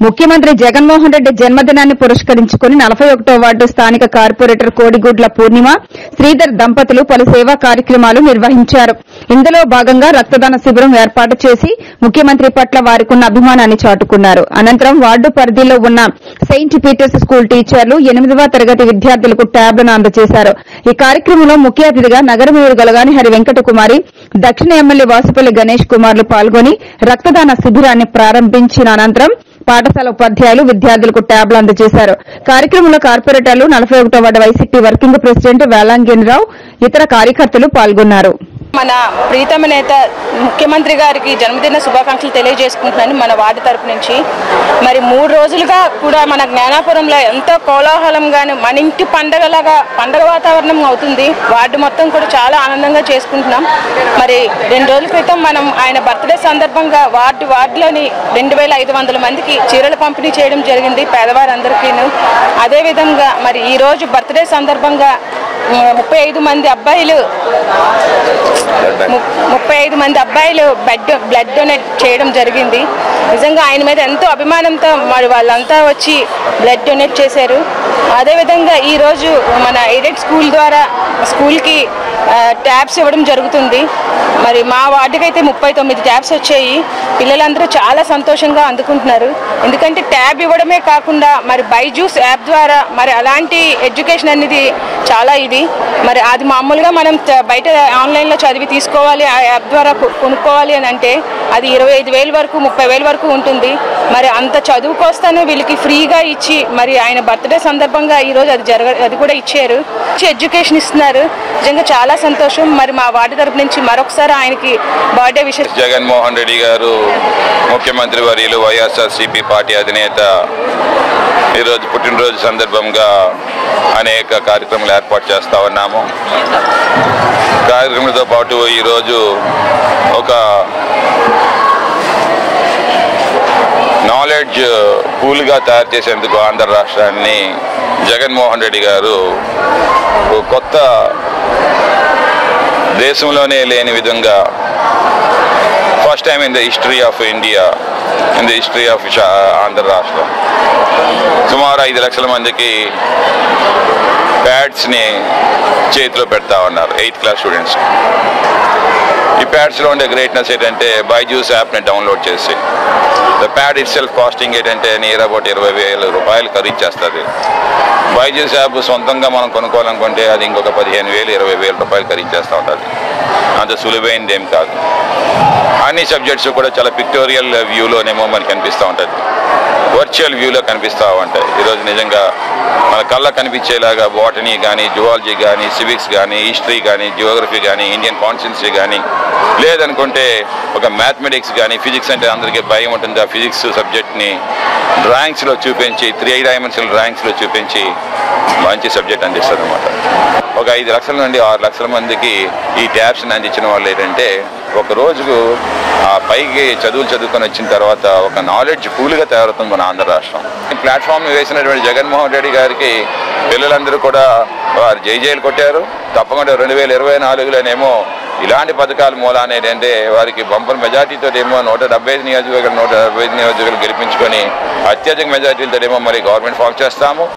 ముఖ్యమంత్రి జగన్మోహన్ రెడ్డి జన్మదినాన్ని పురస్కరించుకుని నలభై ఒకటో వార్డు స్థానిక కార్పొరేటర్ కోడిగుడ్ల పూర్ణిమ శ్రీధర్ దంపతులు పలు సేవా కార్యక్రమాలు నిర్వహించారు ఇందులో భాగంగా రక్తదాన శిబిరం ఏర్పాటు చేసి ముఖ్యమంత్రి పట్ల వారికున్న అభిమానాన్ని చాటుకున్నారు అనంతరం వార్డు పరిధిలో ఉన్న సెయింట్ పీటర్స్ స్కూల్ టీచర్లు ఎనిమిదవ తరగతి విద్యార్థులకు ట్యాబ్లను అందజేశారు ఈ కార్యక్రమంలో ముఖ్య అతిథిగా నగర మేయర్ గొలగాని హరి వెంకట కుమారి దక్షిణ ఎమ్మెల్యే వాసుపల్లి గణేష్ కుమార్లు పాల్గొని రక్తదాన శిబిరాన్ని ప్రారంభించిన అనంతరం పాఠశాల ఉపాధ్యాయులు విద్యార్థులకు ట్యాబ్లు అందజేశారు కార్యక్రమంలో కార్పొరేటర్లు నలభై ఒకటో ward YCP working president Velangini Rao ఇతర కార్యకర్తలు పాల్గొన్నారు మన ప్రీతమ నేత ముఖ్యమంత్రి గారికి జన్మదిన శుభాకాంక్షలు తెలియజేసుకుంటున్నాను మన వార్డు తరపు నుంచి మరి మూడు రోజులుగా కూడా మన జ్ఞానాపురంలో ఎంతో కోలాహలంగాను మన ఇంటి పండగలాగా పండగ వాతావరణం అవుతుంది వార్డు మొత్తం కూడా చాలా ఆనందంగా చేసుకుంటున్నాం మరి రెండు రోజుల క్రితం మనం ఆయన బర్త్డే సందర్భంగా వార్డు వార్డులోని రెండు వేల ఐదు వందల మందికి చీరలు పంపిణీ చేయడం జరిగింది పేదవారందరికీను అదేవిధంగా మరి ఈ రోజు బర్త్డే సందర్భంగా ముప్పై ఐదు మంది అబ్బాయిలు ము- ముప్పై ఐదు మంది అబ్బాయిలు బ్లడ్ బ్లడ్ డొనేట్ చేయడం జరిగింది నిజంగా ఆయన మీద ఎంతో అభిమానంతో మరి వాళ్ళంతా వచ్చి బ్లడ్ డొనేట్ చేశారు అదేవిధంగా ఈరోజు మన ఎయిడెడ్ స్కూల్ ద్వారా స్కూల్కి ట్యాబ్స్ ఇవ్వడం జరుగుతుంది మరి మా వార్డుకి అయితే ముప్పై తొమ్మిది ట్యాబ్స్ వచ్చాయి పిల్లలందరూ చాలా సంతోషంగా అందుకుంటున్నారు ఎందుకంటే ట్యాబ్ ఇవ్వడమే కాకుండా మరి బైజూస్ యాప్ ద్వారా మరి అలాంటి ఎడ్యుకేషన్ అనేది చాలా ఇది మరి అది మామూలుగా మనం త- బయట ఆన్లైన్లో చదివి తీసుకోవాలి ఆ యాప్ ద్వారా కొ- కొనుక్కోవాలి అని అంటే అది ఇరవై ఐదు వేల వరకు ముప్పై వేల వరకు ఉంటుంది మరి అంత చదువుకొస్తానే వీళ్ళకి ఫ్రీగా ఇచ్చి మరి ఆయన బర్త్డే సందర్భంగా ఈరోజు అది జరగ అది కూడా ఇచ్చారు ఇచ్చి ఎడ్యుకేషన్ ఇస్తున్నారు నిజంగా చాలా సంతోషం మరి మా వార్డు తరపు నుంచి మరొకసారి ఆయనకి బర్త్డే విషయం జగన్మోహన్ రెడ్డి గారు ముఖ్యమంత్రి వర్యులు వైఎస్ఆర్సీపీ పార్టీ అధినేత ఈరోజు పుట్టినరోజు సందర్భంగా అనేక కార్యక్రమాలు ఏర్పాటు చేస్తా ఉన్నాము కార్యక్రమాలతో పాటు ఈరోజు ఒక నాలెడ్జ్ పూల్గా తయారు చేసేందుకు ఆంధ్ర రాష్ట్రాన్ని జగన్మోహన్ రెడ్డి గారు ఒక కొత్త దేశంలోనే లేని విధంగా first time in the history of India in the history of Andhra రాష్ట్రం సుమారు ఐదు లక్షల మందికి ప్యాడ్స్ని చేతిలో పెడతా ఉన్నారు ఎయిత్ క్లాస్ స్టూడెంట్స్ ఈ ప్యాడ్స్లో ఉండే గ్రేట్నెస్ ఏంటంటే బైజూస్ యాప్ని డౌన్లోడ్ చేసి the pad itself costing ఏంటంటే నియర్ అబౌట్ ఇరవై వేల రూపాయలు ఖరీదు చేస్తుంది బైజూస్ యాప్ సొంతంగా మనం కొనుక్కోవాలనుకుంటే అది ఇంకొక పదిహేను వేలు ఇరవై వేల రూపాయలు ఖరీదు చేస్తూ ఉంటుంది అంత సులువైనది ఏం కాదు అన్ని సబ్జెక్ట్స్ కూడా చాలా పిక్టోరియల్ వ్యూలోనేమో మనకి కనిపిస్తూ ఉంటుంది వర్చువల్ వ్యూలో కనిపిస్తూ ఉంటాయి ఈరోజు నిజంగా మన కళ్ళ కనిపించేలాగా బాటనీ కానీ జువాలజీ కానీ సివిక్స్ కానీ హిస్టరీ కానీ జియోగ్రఫీ కానీ ఇండియన్ కాన్స్టిట్యున్సీ కానీ లేదనుకుంటే ఒక మ్యాథమెటిక్స్ కానీ ఫిజిక్స్ అంటే అందరికీ భయం ఉంటుంది ఆ ఫిజిక్స్ సబ్జెక్ట్ని డ్రాయింగ్స్లో చూపించి త్రీ డైమెన్షనల్ డ్రాయింగ్స్లో చూపించి మంచి సబ్జెక్ట్ అందిస్తుంది అనమాట ఒక ఐదు లక్షల నుండి ఆరు లక్షల మందికి ఈ ట్యాబ్స్ని అందించిన వాళ్ళు ఏంటంటే ఒక రోజుకు ఆ పైకి చదువులు చదువుకొని వచ్చిన తర్వాత ఒక నాలెడ్జ్ పూల్గా తయారవుతుంది మన ఆంధ్ర రాష్ట్రం ఈ ప్లాట్ఫామ్ వేసినటువంటి జగన్మోహన్ రెడ్డి గారికి పిల్లలందరూ కూడా వారు జై జైలు కొట్టారు తప్పకుండా రెండు వేల ఇరవై నాలుగులోనేమో ఇలాంటి పథకాల మూలాన ఏంటంటే వారికి బంపర్ మెజార్టీతో ఏమో నూట డెబ్బై ఐదు నియోజకవర్గాలు నూట డెబ్బై ఐదు నియోజకవర్గాలు గెలిపించుకొని అత్యధిక మెజార్టీలతో ఏమో మరి గవర్నమెంట్ ఫామ్ చేస్తాము